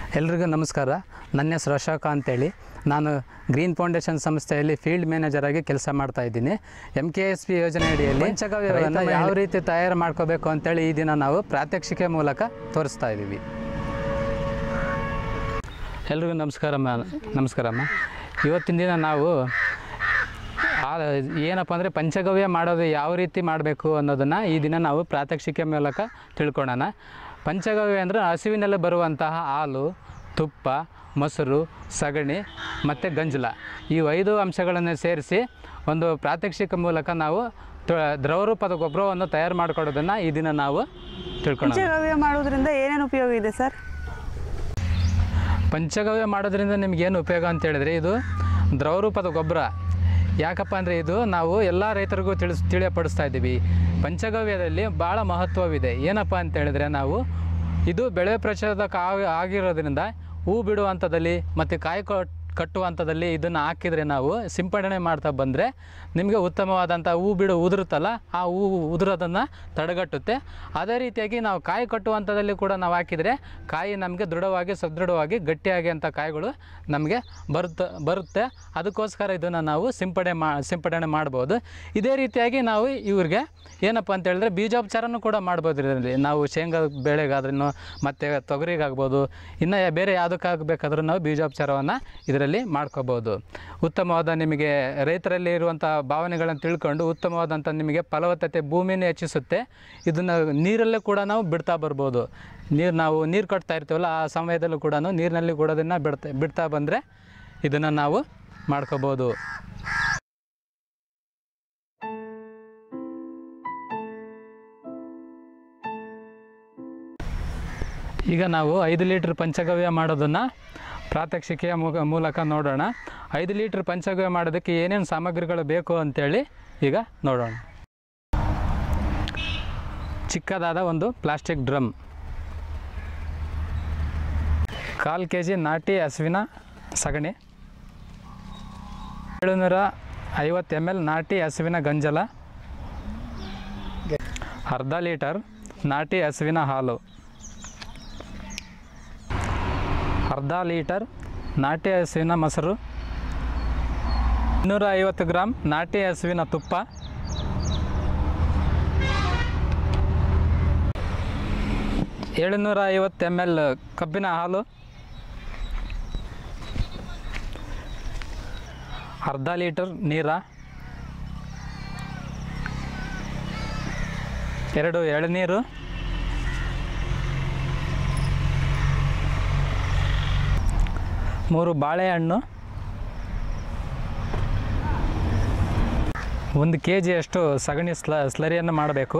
ಎಲ್ರಿಗೂ ನಮಸ್ಕಾರ ನನ್ನ ಹೆಸರು ಅಶೋಕ ಅಂತೇಳಿ ನಾನು ಗ್ರೀನ್ ಫೌಂಡೇಶನ್ ಸಂಸ್ಥೆಯಲ್ಲಿ ಫೀಲ್ಡ್ ಮ್ಯಾನೇಜರ್ ಆಗಿ ಕೆಲಸ ಮಾಡ್ತಾ ಇದ್ದೀನಿ ಎಮ್ ಕೆ ಎಸ್ ಪಿ ಯೋಜನೆ ಅಡಿಯಲ್ಲಿ ಪಂಚಗವ್ಯವನ್ನು ಯಾವ ರೀತಿ ತಯಾರು ಮಾಡ್ಕೋಬೇಕು ಅಂತೇಳಿ ಈ ದಿನ ನಾವು ಪ್ರಾತ್ಯಕ್ಷಿಕೆ ಮೂಲಕ ತೋರಿಸ್ತಾ ಇದ್ದೀವಿ ಎಲ್ರಿಗೂ ನಮಸ್ಕಾರಮ್ಮ ನಮಸ್ಕಾರಮ್ಮ ಇವತ್ತಿನ ದಿನ ನಾವು ಆ ಏನಪ್ಪ ಅಂದರೆ ಪಂಚಗವ್ಯ ಮಾಡೋದು ಯಾವ ರೀತಿ ಮಾಡಬೇಕು ಅನ್ನೋದನ್ನು ಈ ದಿನ ನಾವು ಪ್ರಾತ್ಯಕ್ಷಿಕೆ ಮೂಲಕ ತಿಳ್ಕೊಳ್ಳೋಣ ಪಂಚಗವ್ಯ ಅಂದರೆ ಹಸುವಿನಲ್ಲಿ ಬರುವಂತಹ ಹಾಲು ತುಪ್ಪ ಮೊಸರು ಸಗಣಿ ಮತ್ತು ಗಂಜಲ ಈ ಐದು ಅಂಶಗಳನ್ನು ಸೇರಿಸಿ ಒಂದು ಪ್ರಾತ್ಯಕ್ಷಿಕ ಮೂಲಕ ನಾವು ತ- ದ್ರವರೂಪದ ಗೊಬ್ಬರವನ್ನು ತಯಾರು ಮಾಡಿಕೊಡೋದನ್ನು ಈ ದಿನ ನಾವು ತಿಳ್ಕೊಳ್ಳೋಣ ಪಂಚಗವ್ಯ ಮಾಡೋದ್ರಿಂದ ಏನೇನು ಉಪಯೋಗ ಇದೆ ಸರ್ ಪಂಚಗವ್ಯ ಮಾಡೋದ್ರಿಂದ ನಿಮಗೇನು ಉಪಯೋಗ ಅಂತ ಹೇಳಿದ್ರೆ ಇದು ದ್ರವರೂಪದ ಗೊಬ್ಬರ ಯಾಕಪ್ಪ ಅಂದರೆ ಇದು ನಾವು ಎಲ್ಲ ರೈತರಿಗೂ ತಿಳಿಸ್ ತಿಳಿಯಪಡಿಸ್ತಾ ಇದ್ದೀವಿ ಪಂಚಗವ್ಯದಲ್ಲಿ ಭಾಳ ಮಹತ್ವವಿದೆ ಏನಪ್ಪ ಅಂತ ಹೇಳಿದ್ರೆ ನಾವು ಇದು ಬೆಳೆ ಪ್ರಚೋದಕ ಆಗಿ- ಆಗಿರೋದ್ರಿಂದ ಹೂ ಬಿಡುವ ಹಂತದಲ್ಲಿ ಮತ್ತು ಕಾಯಿ ಕಟ್ ಕಟ್ಟುವ ಹಂತದಲ್ಲಿ ಇದನ್ನು ಹಾಕಿದರೆ ನಾವು ಸಿಂಪಡಣೆ ಮಾಡ್ತಾ ಬಂದರೆ ನಿಮಗೆ ಉತ್ತಮವಾದಂಥ ಹೂ ಬಿಡು ಉದುರುತ್ತಲ್ಲ ಆ ಹೂ ಉದುರೋದನ್ನು ತಡೆಗಟ್ಟುತ್ತೆ ಅದೇ ರೀತಿಯಾಗಿ ನಾವು ಕಾಯಿ ಕಟ್ಟುವ ಹಂತದಲ್ಲಿ ಕೂಡ ನಾವು ಹಾಕಿದರೆ ಕಾಯಿ ನಮಗೆ ದೃಢವಾಗಿ ಸದೃಢವಾಗಿ ಗಟ್ಟಿಯಾಗಿ ಅಂತ ಕಾಯಿಗಳು ನಮಗೆ ಬರುತ್ತೆ ಬರುತ್ತೆ ಅದಕ್ಕೋಸ್ಕರ ಇದನ್ನು ನಾವು ಸಿಂಪಡಣೆ ಮಾ ಸಿಂಪಡಣೆ ಮಾಡ್ಬೋದು ಇದೇ ರೀತಿಯಾಗಿ ನಾವು ಇವ್ರಿಗೆ ಏನಪ್ಪ ಅಂತ ಹೇಳಿದ್ರೆ ಬೀಜೋಪಚಾರನೂ ಕೂಡ ಮಾಡ್ಬೋದು ಇದರಲ್ಲಿ ನಾವು ಶೇಂಗಾ ಬೆಳೆಗಾದ್ರೂ ಮತ್ತು ತೊಗರಿಗಾಗ್ಬೋದು ಇನ್ನು ಬೇರೆ ಯಾವುದಕ್ಕಾಗಬೇಕಾದ್ರೂ ನಾವು ಬೀಜೋಪಚಾರವನ್ನು ಇದರಲ್ಲಿ ಮಾಡ್ಕೋಬೋದು ಉತ್ತಮವಾದ ನಿಮಗೆ ರೈತರಲ್ಲಿ ಇರುವಂಥ ಭಾವನೆಗಳನ್ನು ತಿಳ್ಕೊಂಡು ಉತ್ತಮವಾದಂಥ ನಿಮಗೆ ಫಲವತ್ತತೆ ಭೂಮಿಯನ್ನು ಹೆಚ್ಚಿಸುತ್ತೆ ಇದನ್ನು ನೀರಲ್ಲೂ ಕೂಡ ನಾವು ಬಿಡ್ತಾ ಬರ್ಬೋದು ನೀರು ನಾವು ನೀರು ಕಟ್ತಾ ಇರ್ತೀವಲ್ಲ ಆ ಸಮಯದಲ್ಲೂ ಕೂಡ ನೀರಿನಲ್ಲಿ ಕೂಡ ಅದನ್ನು ಬಿಡ್ತಾ ಬಿಡ್ತಾ ಬಂದರೆ ಇದನ್ನು ನಾವು ಮಾಡ್ಕೋಬೋದು ಈಗ ನಾವು ಐದು ಲೀಟ್ರ್ ಪಂಚಗವ್ಯ ಮಾಡೋದನ್ನು ಪ್ರಾತ್ಯಕ್ಷಿಕೆಯ ಮುಗ ಮೂಲಕ ನೋಡೋಣ ಐದು ಲೀಟ್ರ್ ಪಂಚಗವ್ಯ ಮಾಡೋದಕ್ಕೆ ಏನೇನು ಸಾಮಗ್ರಿಗಳು ಬೇಕು ಅಂತೇಳಿ ಈಗ ನೋಡೋಣ ಚಿಕ್ಕದಾದ ಒಂದು ಪ್ಲಾಸ್ಟಿಕ್ ಡ್ರಮ್ ಕಾಲು ಕೆ ಜಿ ನಾಟಿ ಹಸುವಿನ ಸಗಣಿ ಏಳುನೂರ ಐವತ್ತು ಎಮ್ ಎಲ್ ನಾಟಿ ಹಸುವಿನ ಗಂಜಲ ಅರ್ಧ ಲೀಟರ್ ನಾಟಿ ಹಸುವಿನ ಹಾಲು ಅರ್ಧ ಲೀಟರ್ ನಾಟಿ ಹಸುವಿನ ಮೊಸರು ಇನ್ನೂರ ಐವತ್ತು ಗ್ರಾಮ್ ನಾಟಿ ಹಸುವಿನ ತುಪ್ಪ ಏಳುನೂರ ಐವತ್ತು ಎಮ್ ಎಲ್ ಕಬ್ಬಿನ ಹಾಲು ಅರ್ಧ ಲೀಟರ್ ನೀರ ಎರಡು ಎಳನೀರು ಮೂರು ಬಾಳೆಹಣ್ಣು ಒಂದು ಕೆ ಜಿಯಷ್ಟು ಸಗಣಿ ಸ್ಲ ಸ್ಲರಿಯನ್ನು ಮಾಡಬೇಕು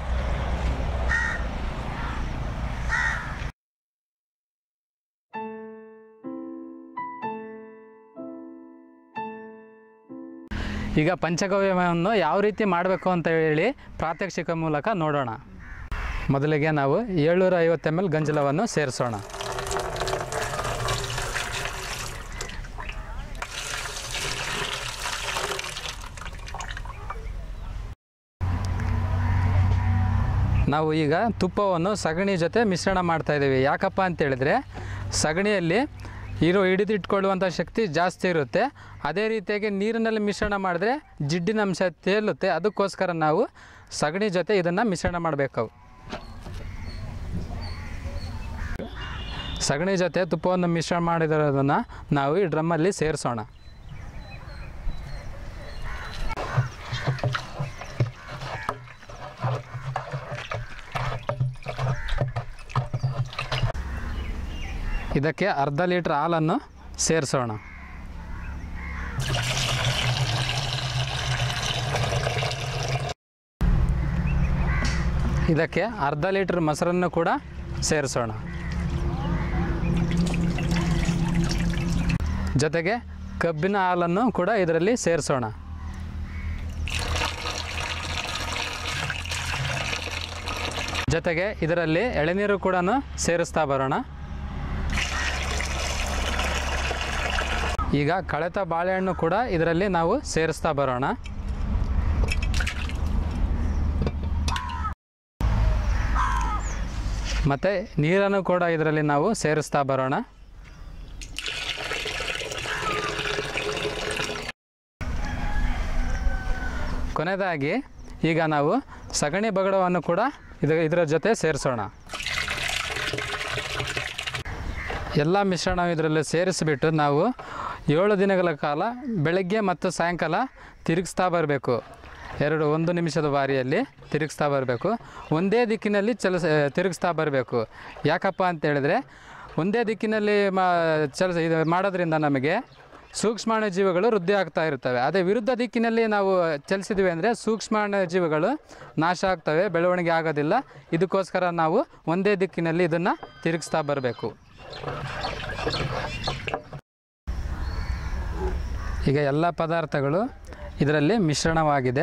ಈಗ ಪಂಚಗವ್ಯವನ್ನು ಯಾವ ರೀತಿ ಮಾಡಬೇಕು ಅಂತ ಹೇಳಿ ಪ್ರಾತ್ಯಕ್ಷಿಕ ಮೂಲಕ ನೋಡೋಣ ಮೊದಲಿಗೆ ನಾವು ಏಳ್ನೂರ ಐವತ್ತು ಎಮ್ ಎಲ್ ಗಂಜಲವನ್ನು ಸೇರಿಸೋಣ ನಾವು ಈಗ ತುಪ್ಪವನ್ನು ಸಗಣಿ ಜೊತೆ ಮಿಶ್ರಣ ಮಾಡ್ತಾ ಇದ್ದೀವಿ ಯಾಕಪ್ಪ ಅಂತ ಹೇಳಿದ್ರೆ ಸಗಣಿಯಲ್ಲಿ ಇರೋ ಹಿಡಿದಿಟ್ಕೊಳ್ಳುವಂಥ ಶಕ್ತಿ ಜಾಸ್ತಿ ಇರುತ್ತೆ ಅದೇ ರೀತಿಯಾಗಿ ನೀರಿನಲ್ಲಿ ಮಿಶ್ರಣ ಮಾಡಿದ್ರೆ ಜಿಡ್ಡಿನ ಅಂಶ ತೇಲುತ್ತೆ ಅದಕ್ಕೋಸ್ಕರ ನಾವು ಸಗಣಿ ಜೊತೆ ಇದನ್ನು ಮಿಶ್ರಣ ಮಾಡಬೇಕು ಸಗಣಿ ಜೊತೆ ತುಪ್ಪವನ್ನು ಮಿಶ್ರಣ ಮಾಡಿರೋದನ್ನು ನಾವು ಈ ಡ್ರಮ್ಮಲ್ಲಿ ಸೇರಿಸೋಣ ಇದಕ್ಕೆ ಅರ್ಧ ಲೀಟ್ರ್ ಹಾಲನ್ನು ಸೇರಿಸೋಣ ಇದಕ್ಕೆ ಅರ್ಧ ಲೀಟ್ರ್ ಮೊಸರನ್ನು ಕೂಡ ಸೇರಿಸೋಣ ಜೊತೆಗೆ ಕಬ್ಬಿನ ಹಾಲನ್ನು ಕೂಡ ಇದರಲ್ಲಿ ಸೇರಿಸೋಣ ಜೊತೆಗೆ ಇದರಲ್ಲಿ ಎಳೆನೀರು ಕೂಡ ಸೇರಿಸ್ತಾ ಬರೋಣ ಈಗ ಕಳೆತ ಬಾಳೆಹಣ್ಣು ಕೂಡ ಇದರಲ್ಲಿ ನಾವು ಸೇರಿಸ್ತಾ ಬರೋಣ ಮತ್ತು ನೀರನ್ನು ಕೂಡ ಇದರಲ್ಲಿ ನಾವು ಸೇರಿಸ್ತಾ ಬರೋಣ ಕೊನೆಯದಾಗಿ ಈಗ ನಾವು ಸಗಣಿ ಬಗಡವನ್ನು ಕೂಡ ಇದು ಇದರ ಜೊತೆ ಸೇರಿಸೋಣ ಎಲ್ಲ ಮಿಶ್ರಣ ಇದರಲ್ಲಿ ಸೇರಿಸಿಬಿಟ್ಟು ನಾವು ಏಳು ದಿನಗಳ ಕಾಲ ಬೆಳಗ್ಗೆ ಮತ್ತು ಸಾಯಂಕಾಲ ತಿರುಗಿಸ್ತಾ ಬರಬೇಕು ಎರಡು ಒಂದು ನಿಮಿಷದ ಬಾರಿಯಲ್ಲಿ ತಿರುಗಿಸ್ತಾ ಬರಬೇಕು ಒಂದೇ ದಿಕ್ಕಿನಲ್ಲಿ ಚಲಿಸ ತಿರುಗಿಸ್ತಾ ಬರಬೇಕು ಯಾಕಪ್ಪ ಅಂತ ಹೇಳಿದ್ರೆ ಒಂದೇ ದಿಕ್ಕಿನಲ್ಲಿ ಮಾ ಚಲಿಸ ಇದು ಮಾಡೋದ್ರಿಂದ ನಮಗೆ ಸೂಕ್ಷ್ಮಾಣು ಜೀವಿಗಳು ವೃದ್ಧಿ ಆಗ್ತಾ ಇರ್ತವೆ ಅದೇ ವಿರುದ್ಧ ದಿಕ್ಕಿನಲ್ಲಿ ನಾವು ಚಲಿಸಿದ್ವಿ ಅಂದರೆ ಸೂಕ್ಷ್ಮಾಣು ಜೀವಿಗಳು ನಾಶ ಆಗ್ತವೆ ಬೆಳವಣಿಗೆ ಆಗೋದಿಲ್ಲ ಇದಕ್ಕೋಸ್ಕರ ನಾವು ಒಂದೇ ದಿಕ್ಕಿನಲ್ಲಿ ಇದನ್ನು ತಿರುಗಿಸ್ತಾ ಬರಬೇಕು ಈಗ ಎಲ್ಲ ಪದಾರ್ಥಗಳು ಇದರಲ್ಲಿ ಮಿಶ್ರಣವಾಗಿದೆ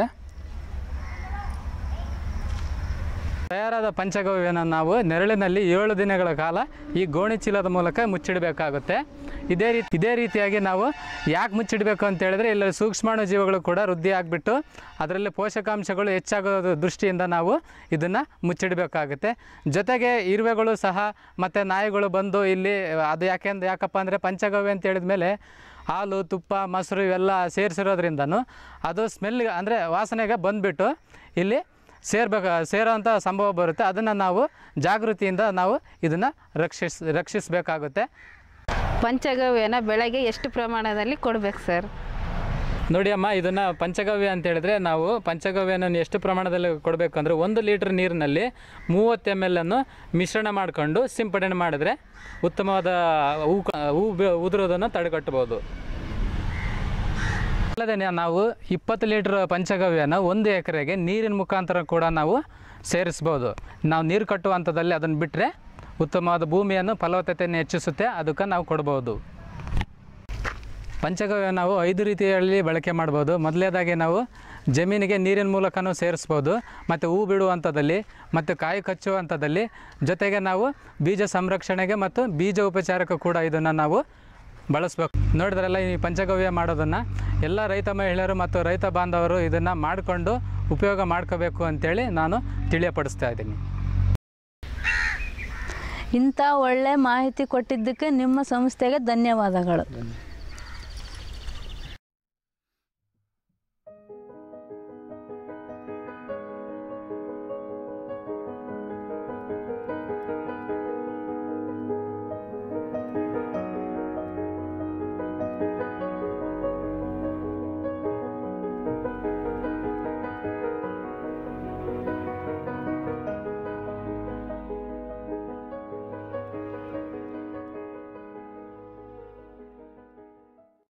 ತಯಾರಾದ ಪಂಚಗವ್ಯನ ನಾವು ನೆರಳಿನಲ್ಲಿ ಏಳು ದಿನಗಳ ಕಾಲ ಈ ಗೋಣಿ ಚೀಲದ ಮೂಲಕ ಮುಚ್ಚಿಡಬೇಕಾಗುತ್ತೆ ಇದೇ ರೀತಿ ಇದೇ ರೀತಿಯಾಗಿ ನಾವು ಯಾಕೆ ಮುಚ್ಚಿಡಬೇಕು ಅಂತ ಹೇಳಿದ್ರೆ ಇಲ್ಲಿ ಸೂಕ್ಷ್ಮಾಣು ಜೀವಿಗಳು ಕೂಡ ವೃದ್ಧಿ ಆಗಿಬಿಟ್ಟು ಅದರಲ್ಲಿ ಪೋಷಕಾಂಶಗಳು ಹೆಚ್ಚಾಗೋದು ದೃಷ್ಟಿಯಿಂದ ನಾವು ಇದನ್ನು ಮುಚ್ಚಿಡಬೇಕಾಗುತ್ತೆ ಜೊತೆಗೆ ಇರುವೆಗಳು ಸಹ ಮತ್ತು ನಾಯಿಗಳು ಬಂದು ಇಲ್ಲಿ ಅದು ಯಾಕೆಂದ್ರೆ ಯಾಕಪ್ಪ ಅಂದರೆ ಪಂಚಗವ್ಯ ಅಂತ ಹೇಳಿದ ಮೇಲೆ ಹಾಲು ತುಪ್ಪ ಮೊಸರು ಇವೆಲ್ಲ ಸೇರಿಸಿರೋದ್ರಿಂದನೂ ಅದು ಸ್ಮೆಲ್ ಅಂದರೆ ವಾಸನೆಗೆ ಬಂದುಬಿಟ್ಟು ಇಲ್ಲಿ ಸೇರ್ಬೇಕು ಸೇರೋಂಥ ಸಂಭವ ಬರುತ್ತೆ ಅದನ್ನು ನಾವು ಜಾಗೃತಿಯಿಂದ ನಾವು ಇದನ್ನು ರಕ್ಷಿಸ್ ರಕ್ಷಿಸಬೇಕಾಗುತ್ತೆ ಪಂಚಗವ್ಯನ ಬೆಳಗ್ಗೆ ಎಷ್ಟು ಪ್ರಮಾಣದಲ್ಲಿ ಕೊಡ್ಬೇಕು ಸರ್ ನೋಡಿ ಅಮ್ಮ ಇದನ್ನು ಪಂಚಗವ್ಯ ಅಂತ ಹೇಳಿದ್ರೆ ನಾವು ಪಂಚಗವ್ಯನ ಎಷ್ಟು ಪ್ರಮಾಣದಲ್ಲಿ ಕೊಡಬೇಕು ಅಂದರೆ ಒಂದು ಲೀಟ್ರ್ ನೀರಿನಲ್ಲಿ ಮೂವತ್ತು ಎಮ್ ಎಲ್ ಅನ್ನು ಮಿಶ್ರಣ ಮಾಡಿಕೊಂಡು ಸಿಂಪಡಣೆ ಮಾಡಿದ್ರೆ ಉತ್ತಮವಾದ ಹೂ ಕ- ಹೂ ಬೆ- ಉದುರೋದನ್ನು ತಡೆಗಟ್ಟಬಹುದು ಅಲ್ಲದೆ ನಾವು ಇಪ್ಪತ್ತು ಲೀಟ್ರ್ ಪಂಚಗವ್ಯನ ಒಂದು ಎಕರೆಗೆ ನೀರಿನ ಮುಖಾಂತರ ಕೂಡ ನಾವು ಸೇರಿಸ್ಬೋದು ನಾವು ನೀರು ಕಟ್ಟುವ ಹಂತದಲ್ಲಿ ಅದನ್ನು ಬಿಟ್ಟರೆ ಉತ್ತಮವಾದ ಭೂಮಿಯನ್ನು ಫಲವತ್ತತೆಯನ್ನು ಹೆಚ್ಚಿಸುತ್ತೆ ಅದಕ್ಕೆ ನಾವು ಕೊಡ್ಬೋದು ಪಂಚಗವ್ಯ ನಾವು ಐದು ರೀತಿಯಲ್ಲಿ ಬಳಕೆ ಮಾಡ್ಬೋದು ಮೊದಲನೇದಾಗಿ ನಾವು ಜಮೀನಿಗೆ ನೀರಿನ ಮೂಲಕನೂ ಸೇರಿಸ್ಬೋದು ಮತ್ತು ಹೂ ಬಿಡುವ ಹಂತದಲ್ಲಿ ಮತ್ತು ಕಾಯಿ ಕಚ್ಚುವ ಹಂತದಲ್ಲಿ ಜೊತೆಗೆ ನಾವು ಬೀಜ ಸಂರಕ್ಷಣೆಗೆ ಮತ್ತು ಬೀಜ ಉಪಚಾರಕ್ಕೂ ಕೂಡ ಇದನ್ನು ನಾವು ಬಳಸ್ಬೇಕು ನೋಡಿದ್ರಲ್ಲ ಈ ಪಂಚಗವ್ಯ ಮಾಡೋದನ್ನು ಎಲ್ಲ ರೈತ ಮಹಿಳೆಯರು ಮತ್ತು ರೈತ ಬಾಂಧವರು ಇದನ್ನು ಮಾಡಿಕೊಂಡು ಉಪಯೋಗ ಮಾಡ್ಕೋಬೇಕು ಅಂತೇಳಿ ನಾನು ತಿಳಿಯಪಡಿಸ್ತಾ ಇದ್ದೀನಿ ಇಂಥ ಒಳ್ಳೆ ಮಾಹಿತಿ ಕೊಟ್ಟಿದ್ದಕ್ಕೆ ನಿಮ್ಮ ಸಂಸ್ಥೆಗೆ ಧನ್ಯವಾದಗಳು